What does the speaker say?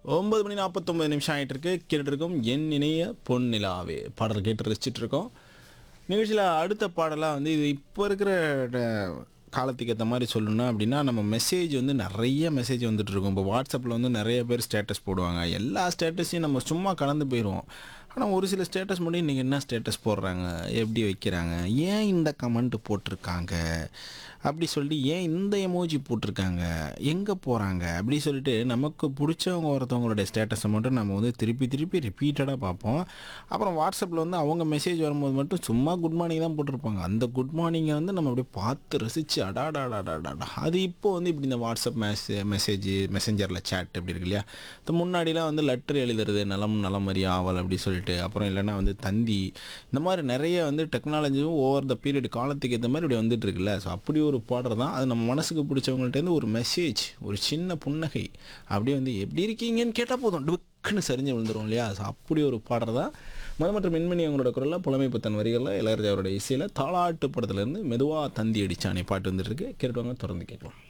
ஒன்பது மணி நாற்பத்தொம்பது நிமிஷம் ஆகிட்டு இருக்கு கேட்டுட்டு இருக்கோம் என் இணைய பொன்னிலாவே பாடல் கேட்டு ரசிச்சிட்டு இருக்கோம் நிகழ்ச்சியில் அடுத்த பாடலாக வந்து இது இப்போ இருக்கிற அஹ், காலத்துக்கு ஏற்ற மாதிரி சொல்லணும்னா அப்படின்னா நம்ம மெசேஜ் வந்து நிறைய மெசேஜ் வந்துட்டு இருக்கும் இப்போ வாட்ஸ்அப்பில் வந்து நிறைய பேர் ஸ்டேட்டஸ் போடுவாங்க எல்லா ஸ்டேட்டஸையும் நம்ம சும்மா கலந்து போயிடுவோம் ஆனால் ஒரு சில ஸ்டேட்டஸ் மட்டும் இன்றைக்கி என்ன ஸ்டேட்டஸ் போடுறாங்க எப்படி வைக்கிறாங்க ஏன் இந்த கமெண்ட் போட்டிருக்காங்க அப்படி சொல்லிட்டு ஏன் இந்த எமோஜி போட்டிருக்காங்க எங்கே போகிறாங்க அப்படி சொல்லிட்டு நமக்கு பிடிச்சவங்க ஒருத்தவங்களுடைய ஸ்டேட்டஸை மட்டும் நம்ம வந்து திருப்பி திருப்பி ரிப்பீட்டடாக பார்ப்போம் அப்புறம் வாட்ஸ்அப்பில் வந்து அவங்க மெசேஜ் வரும்போது மட்டும் சும்மா குட் மார்னிங் தான் போட்டிருப்பாங்க அந்த குட் மார்னிங்கை வந்து நம்ம அப்படியே பார்த்து ரசித்து அடாடாடாடாடா அது இப்போ வந்து இப்படி இந்த வாட்ஸ்அப் மெசே மெசேஜ் மெசஞ்சரில் சேட் இப்படி இருக்கு இல்லையா இது முன்னாடிலாம் வந்து லெட்டர் எழுதுறது நலம் நலமறி ஆவல் அப்படி சொல்லிட்டு அப்புறம் இல்லைன்னா வந்து தந்தி இந்த மாதிரி நிறைய வந்து டெக்னாலஜியும் ஓவர் த பீரியட் காலத்துக்கு ஏற்ற மாதிரி இப்படி வந்துட்டு இருக்குல்ல ஸோ அப்படி ஒரு பாடல் தான் அது நம்ம மனசுக்கு பிடிச்சவங்கள்ட்டேருந்து ஒரு மெசேஜ் ஒரு சின்ன புன்னகை அப்படியே வந்து எப்படி இருக்கீங்கன்னு கேட்டால் போதும் டுக்குன்னு சரிஞ்சு விழுந்துரும் இல்லையா ஸோ அப்படி ஒரு பாடல் தான் மது மற்றும் மின்மணி அவங்களோட குரலில் புலமை புத்தன் வரிகளில் இளையராஜா அவரோட இசையில் தாளாட்டு படத்துலேருந்து மெதுவாக தந்தி அடிச்சானே பாட்டு வந்துட்டு இருக்கு கேட்டுவாங்க தொடர்ந்து கேட்கலாம்